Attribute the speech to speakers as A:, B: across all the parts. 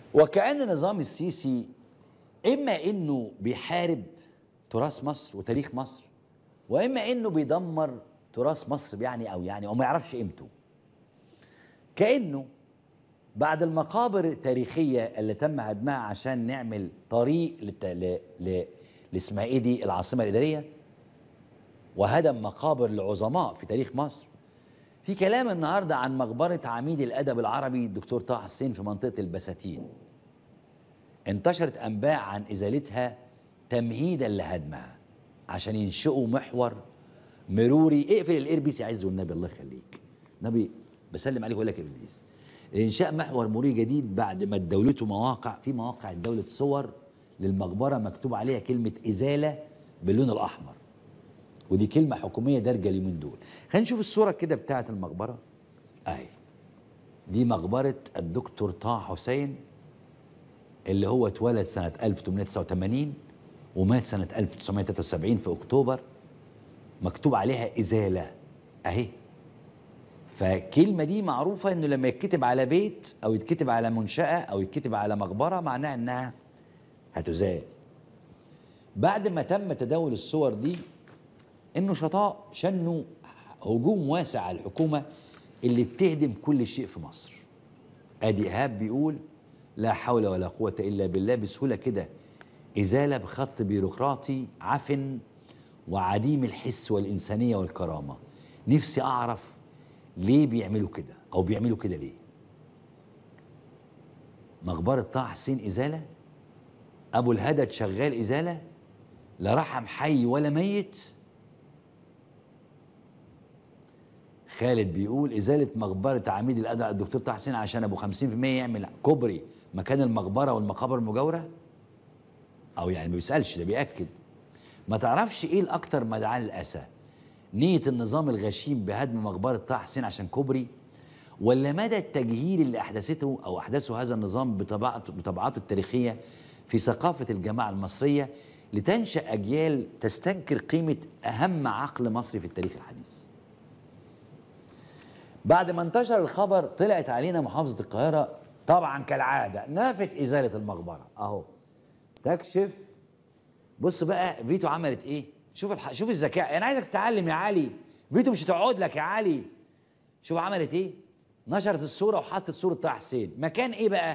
A: وكأن نظام السيسي إما إنه بيحارب تراث مصر وتاريخ مصر وإما إنه بيدمر تراث مصر يعني أو يعني أو ما يعرفش قيمته كأنه بعد المقابر التاريخية اللي تم هدمها عشان نعمل طريق لت... ل... ل... لاسمها ايه دي العاصمة الإدارية وهدم مقابر لعظماء في تاريخ مصر في كلام النهارده عن مقبرة عميد الأدب العربي الدكتور طه حسين في منطقة البساتين انتشرت أنباء عن إزالتها تمهيدا لهدمها عشان ينشئوا محور مروري اقفل الايربيس يا عز والنبي الله يخليك نبي بسلم عليك ويقول لك ابليس انشاء محور مروري جديد بعد ما دولته مواقع في مواقع الدوله صور للمقبره مكتوب عليها كلمه ازاله باللون الاحمر ودي كلمه حكوميه دارجه اليومين دول خلينا نشوف الصوره كده بتاعه المقبره اهي دي مقبره الدكتور طه حسين اللي هو اتولد سنه 1889 ومات سنه 1973 في اكتوبر مكتوب عليها ازاله اهي فالكلمه دي معروفه انه لما يتكتب على بيت او يتكتب على منشاه او يتكتب على مقبره معناها انها هتزال بعد ما تم تداول الصور دي النشطاء شنوا هجوم واسع على الحكومه اللي بتهدم كل شيء في مصر ادي ايهاب بيقول لا حول ولا قوه الا بالله بسهوله كده ازاله بخط بيروقراطي عفن وعديم الحس والإنسانية والكرامة نفسي أعرف ليه بيعملوا كده أو بيعملوا كده ليه مقبرة طه حسين إزالة أبو الهدد شغال إزالة لا رحم حي ولا ميت خالد بيقول إزالة مقبرة عميد الأدب الدكتور طه حسين عشان أبو 50% يعمل كوبري مكان المقبرة والمقابر المجاورة أو يعني ما بيسألش ده بيأكد ما تعرفش ايه الاكتر مدعاه للاسى نيه النظام الغشيم بهدم مقبره طه حسين عشان كوبري ولا مدى التجهيل اللي احدثته او احدثه هذا النظام بطبعته بطبعاته التاريخيه في ثقافه الجماعه المصريه لتنشا اجيال تستنكر قيمه اهم عقل مصري في التاريخ الحديث. بعد ما انتشر الخبر طلعت علينا محافظه القاهره طبعا كالعاده نافت ازاله المقبره اهو تكشف بص بقى فيتو عملت ايه شوف الح... شوف الذكاء انا عايزك تتعلم يا علي فيتو مش هتقعد لك يا علي شوف عملت ايه نشرت الصوره وحطت صوره طه حسين مكان ايه بقى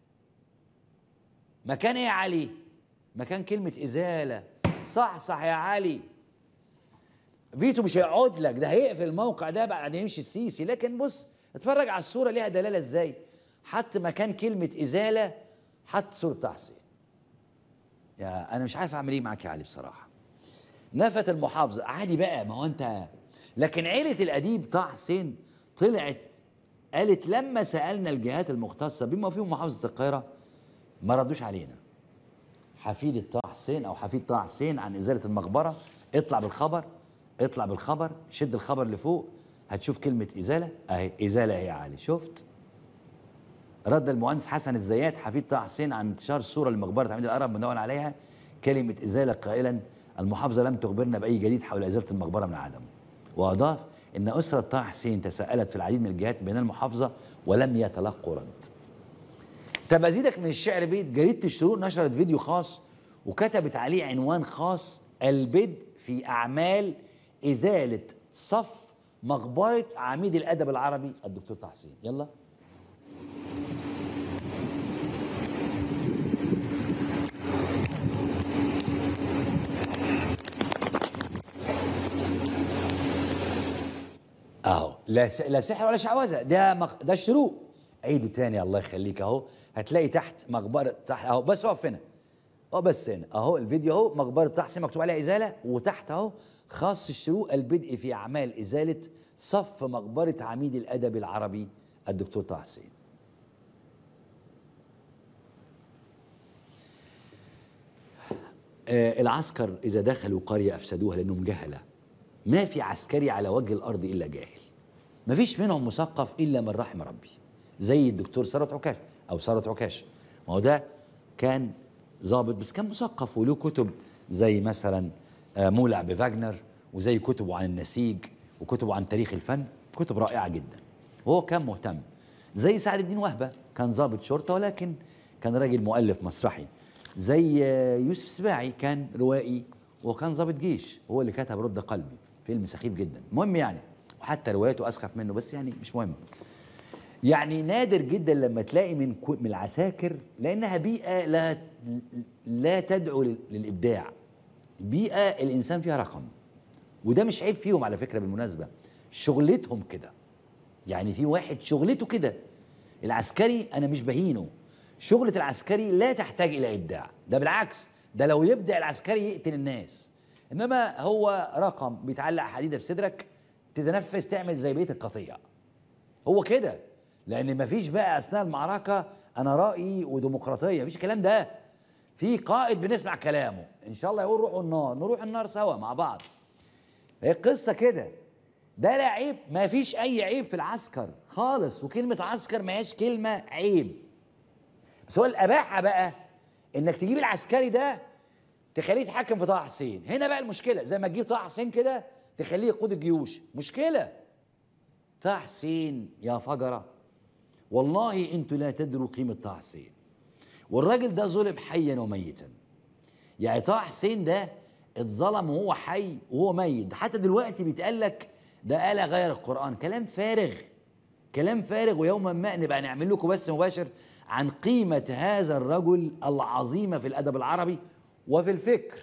A: مكان ايه يا علي مكان كلمه ازاله صح صح يا علي فيتو مش هيقعد لك ده هيقفل الموقع ده بعد يمشي السيسي لكن بص اتفرج على الصوره ليها دلاله ازاي حط مكان كلمه ازاله حط صوره طه حسين يا انا مش عارف اعمل ايه معاك يا علي بصراحه نفت المحافظه عادي بقى ما هو انت لكن عيله الاديب طه حسين طلعت قالت لما سالنا الجهات المختصه بما فيهم محافظه القاهره ما ردوش علينا حفيده طه حسين او حفيد طه حسين عن ازاله المقبره اطلع بالخبر اطلع بالخبر شد الخبر لفوق هتشوف كلمه ازاله اهي ازاله اهي يا علي شفت رد المهندس حسن الزيات حفيد طه حسين عن انتشار صوره لمقبره عميد العرب مدون عليها كلمه ازاله قائلا المحافظه لم تخبرنا باي جديد حول ازاله المقبره من عدم واضاف ان اسره طه حسين تساءلت في العديد من الجهات بين المحافظه ولم يتلقوا رد طب ازيدك من الشعر بيت جريده الشروق نشرت فيديو خاص وكتبت عليه عنوان خاص البدء في اعمال ازاله صف مقبره عميد الادب العربي الدكتور طه حسين يلا اهو لا س... لا سحر ولا شعوذه ده مق... ده الشروق عيده تاني الله يخليك اهو هتلاقي تحت مقبره تحت اهو بس اقف هنا اه بس هنا اهو الفيديو اهو مقبره طه حسين مكتوب عليها ازاله وتحت اهو خاص الشروق البدء في اعمال ازاله صف مقبره عميد الادب العربي الدكتور طه حسين آه العسكر اذا دخلوا قريه افسدوها لانهم جهله ما في عسكري على وجه الارض الا جاهل ما فيش منهم مثقف الا من رحم ربي زي الدكتور ثروت عكاش او ثروت عكاش ما هو ده كان ضابط بس كان مثقف وله كتب زي مثلا آه، مولع بفاجنر وزي كتبه عن النسيج وكتبه عن تاريخ الفن كتب رائعه جدا وهو كان مهتم زي سعد الدين وهبه كان ضابط شرطه ولكن كان راجل مؤلف مسرحي زي يوسف سباعي كان روائي وكان ضابط جيش هو اللي كتب رد قلبي فيلم سخيف جدا المهم يعني وحتى روايته اسخف منه بس يعني مش مهم يعني نادر جدا لما تلاقي من كو- من العساكر لانها بيئه لا لا تدعو لل- للابداع بيئه الانسان فيها رقم وده مش عيب فيهم على فكره بالمناسبه شغلتهم كده يعني في واحد شغلته كده العسكري انا مش بهينه شغله العسكري لا تحتاج الى ابداع ده بالعكس ده لو يبدع العسكري يقتل الناس انما هو رقم بيتعلق حديده في صدرك تتنفس تعمل زي بقيه القطيع هو كده لان مفيش بقى اثناء المعركه انا رايي وديمقراطيه مفيش الكلام ده في قائد بنسمع كلامه ان شاء الله يقول روحوا النار نروح النار سوا مع بعض هي القصه كده ده لا عيب ما فيش اي عيب في العسكر خالص وكلمه عسكر ما هيش كلمه عيب بس هو الاباحه بقى انك تجيب العسكري ده تخليه يتحكم في طه حسين هنا بقى المشكله زي ما تجيب طه حسين كده تخليه يقود الجيوش مشكله طه حسين يا فجره والله انتوا لا تدروا قيمه طه حسين والراجل ده ظلم حيا وميتا يعني طه حسين ده اتظلم وهو حي وهو ميت ده حتى دلوقتي بيتقال لك ده آلة غير القرآن كلام فارغ كلام فارغ ويوما ما نبقى نعمل لكم بس مباشر عن قيمة هذا الرجل العظيمة في الأدب العربي وفي الفكر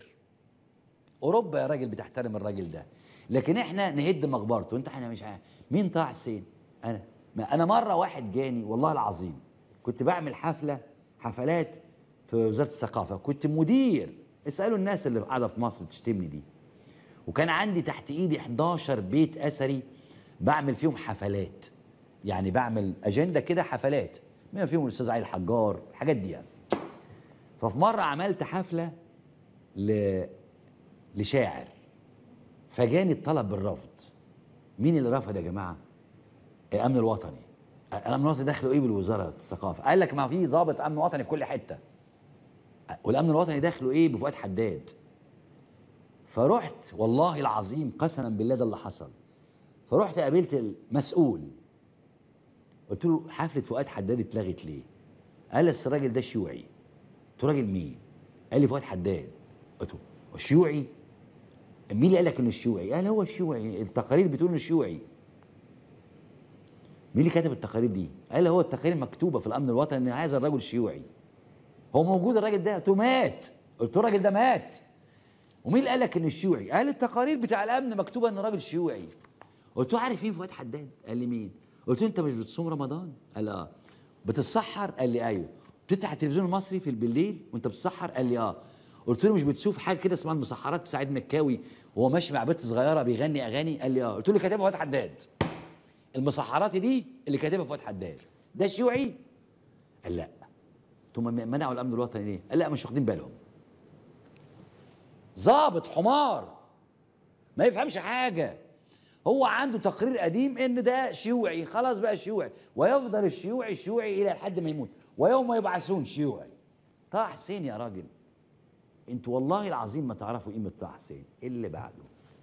A: أوروبا يا راجل بتحترم الراجل ده لكن احنا نهد مقبرته انت احنا مش عارف مين طه حسين انا ما انا مره واحد جاني والله العظيم كنت بعمل حفله حفلات في وزاره الثقافه كنت مدير اسالوا الناس اللي قاعده في مصر بتشتمني دي وكان عندي تحت ايدي 11 بيت اثري بعمل فيهم حفلات يعني بعمل اجنده كده حفلات بما فيهم الاستاذ علي الحجار الحاجات دي يعني ففي مره عملت حفله ل... لشاعر فجاني الطلب بالرفض مين اللي رفض يا جماعه الامن الوطني الامن الوطني داخله ايه بالوزاره الثقافه قال لك ما في ضابط امن وطني في كل حته والامن الوطني داخله ايه بفؤاد حداد فرحت والله العظيم قسما بالله ده اللي حصل فرحت قابلت المسؤول قلت له حفله فؤاد حداد اتلغت ليه قال لي أصل الراجل ده شيوعي قلت له راجل مين قال لي فؤاد حداد قلت له هو شيوعي مين اللي قال لك انه شيوعي قال هو الشيوعي التقارير بتقول انه شيوعي مين اللي كتب التقارير دي قال هو التقارير مكتوبه في الامن الوطني ان هذا الرجل شيوعي هو موجود الراجل ده قلت له مات قلت له الراجل ده مات ومين اللي قال لك انه شيوعي قال التقارير بتاع الامن مكتوبه انه راجل شيوعي قلت له عارف مين فؤاد حداد قال لي مين قلت له انت مش بتصوم رمضان قال اه بتتسحر قال لي ايوه بتفتح التلفزيون المصري في بالليل وانت بتتسحر قال لي اه قلت له مش بتشوف حاجه كده اسمها المسحرات بسعيد مكاوي وهو ماشي مع بنت صغيره بيغني اغاني قال لي اه قلت له كاتبها فؤاد حداد المسحرات دي اللي كاتبها فؤاد حداد ده شيوعي قال لا ثم منعوا الامن الوطني ليه قال لا مش واخدين بالهم ظابط حمار ما يفهمش حاجه هو عنده تقرير قديم ان ده شيوعي خلاص بقى شيوعي ويفضل الشيوعي شيوعي الى حد ما يموت ويوم يبعثون شيوعي طه حسين يا راجل انتوا والله العظيم ما تعرفوا قيمه طه حسين اللي بعده